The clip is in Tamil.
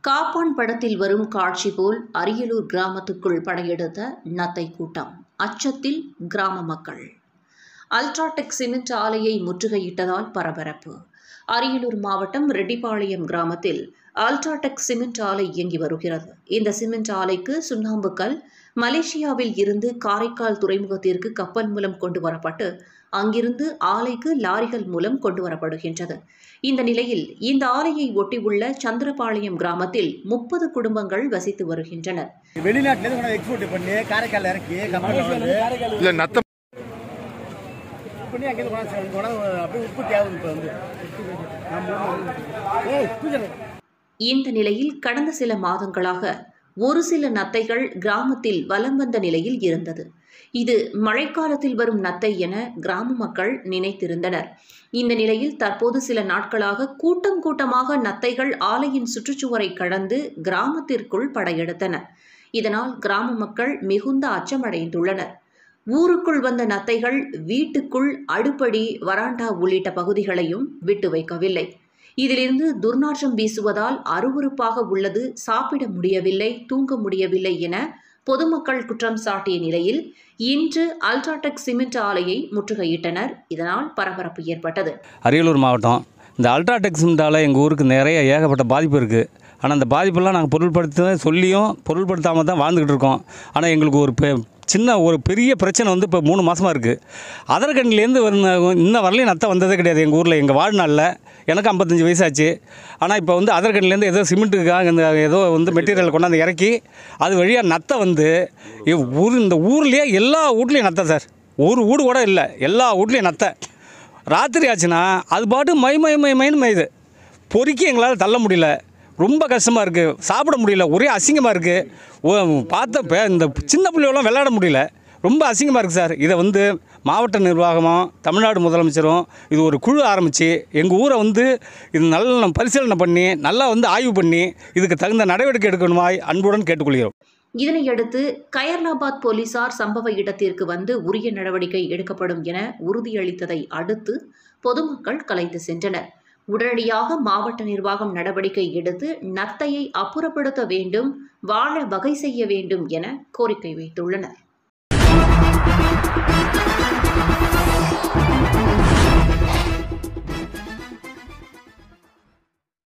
காப்பான் படத்தில் வரும் காட்சி போல் அரியலூர் கிராமத்துக்குள் படையெடுத்த நத்தை கூட்டம் அச்சத்தில் கிராம மக்கள் அல்ட்ராடெக் சிமெண்ட் ஆலையை முற்றுகையிட்டதால் பரபரப்பு அரியலூர் மாவட்டம் ரெட்டிப்பாளையம் கிராமத்தில் அல்ட்ராடெக் சிமெண்ட் ஆலை இயங்கி வருகிறது இந்த சிமெண்ட் ஆலைக்கு சுண்ணாம்புக்கல் மலேசியாவில் இருந்து காரைக்கால் துறைமுகத்திற்கு கப்பல் மூலம் கொண்டு வரப்பட்டு அங்கிருந்து ஆலைக்கு லாரிகள் மூலம் கொண்டு வரப்படுகின்றது இந்த நிலையில் இந்த ஆலையை ஒட்டியுள்ள சந்திரபாளையம் கிராமத்தில் முப்பது குடும்பங்கள் வசித்து வருகின்றனர் வெளிநாட்டுல இருந்து எக்ஸ்போர்ட் பண்ணி காரைக்கால் இறக்கி கப்பல் வந்து இல்ல நத்த பண்ணி அங்கே கொண்டாந்து கொண்டாந்து அப்படியே உற்பத்தி ஆகுது இப்போ வந்து ஏய், தூக்கிடு. இந்த நிலையில் கடந்த சில மாதங்களாக ஒரு சில நத்தைகள் கிராமத்தில் வலம் வந்த நிலையில் இருந்தது இது மழைக்காலத்தில் வரும் நத்தை என கிராம மக்கள் நினைத்திருந்தனர் இந்த நிலையில் தற்போது சில நாட்களாக கூட்டம் கூட்டமாக நத்தைகள் ஆலையின் சுற்றுச்சுவரை கடந்து கிராமத்திற்குள் படையெடுத்தன இதனால் கிராம மக்கள் மிகுந்த அச்சமடைந்துள்ளனர் ஊருக்குள் வந்த நத்தைகள் வீட்டுக்குள் அடுப்படி வராண்டா உள்ளிட்ட பகுதிகளையும் விட்டு வைக்கவில்லை இதிலிருந்து துர்நாற்றம் வீசுவதால் அருவருப்பாக உள்ளது சாப்பிட முடியவில்லை தூங்க முடியவில்லை என பொதுமக்கள் குற்றம் சாட்டிய நிலையில் இன்று அல்ட்ராடெக் சிமெண்ட் ஆலையை முற்றுகையிட்டனர் இதனால் பரபரப்பு ஏற்பட்டது அரியலூர் மாவட்டம் இந்த அல்ட்ராடெக் சிமெண்டால் எங்கள் ஊருக்கு நிறைய ஏகப்பட்ட பாதிப்பு இருக்குது ஆனால் அந்த பாதிப்பெல்லாம் நாங்கள் பொருள்படுத்த சொல்லியும் பொருள்படுத்தாமல் தான் வாழ்ந்துக்கிட்டு இருக்கோம் ஆனால் எங்களுக்கு ஒரு பெ சின்ன ஒரு பெரிய பிரச்சனை வந்து இப்போ மூணு மாதமாக இருக்குது அதர்கண்ட்லேருந்து வந்த இன்ன வரலையும் நத்தை வந்ததே கிடையாது எங்கள் ஊரில் எங்கள் வாழ்நாளில் எனக்கு ஐம்பத்தஞ்சு வயசாச்சு ஆனால் இப்போ வந்து அதர்கண்ட்லேருந்து ஏதோ சிமெண்ட்டுக்காக இந்த ஏதோ வந்து மெட்டீரியல் கொண்டாந்து இறக்கி அது வழியாக நத்தை வந்து இ- ஊர் இந்த ஊர்லேயே எல்லா வீட்லேயும் நத்தை சார் ஒரு வீடு கூட இல்லை எல்லா வீட்லேயும் நத்தை ராத்திரி ஆச்சுன்னா அது பாட்டு மை மை மை மைன்னு மைது பொறுக்கி எங்களால் தள்ள முடியல ரொம்ப கஷ்டமாக இருக்குது சாப்பிட முடியல ஒரே அசிங்கமாக இருக்குது பார்த்த பே இந்த சின்ன பிள்ளைகளாம் விளையாட முடியல ரொம்ப அசிங்கமாக இருக்குது சார் இதை வந்து மாவட்ட நிர்வாகமும் தமிழ்நாடு முதலமைச்சரும் இது ஒரு குழு ஆரம்பித்து எங்கள் ஊரை வந்து இது நல்ல பரிசீலனை பண்ணி நல்லா வந்து ஆய்வு பண்ணி இதுக்கு தகுந்த நடவடிக்கை எடுக்கணுமாய் அன்புடன் கேட்டுக்கொள்கிறோம் இதனையடுத்து கயர்லாபாத் போலீசார் சம்பவ இடத்திற்கு வந்து உரிய நடவடிக்கை எடுக்கப்படும் என உறுதியளித்ததை அடுத்து பொதுமக்கள் கலைந்து சென்றனர் உடனடியாக மாவட்ட நிர்வாகம் நடவடிக்கை எடுத்து நத்தையை அப்புறப்படுத்த வேண்டும் வாழ வகை செய்ய வேண்டும் என கோரிக்கை வைத்துள்ளனர்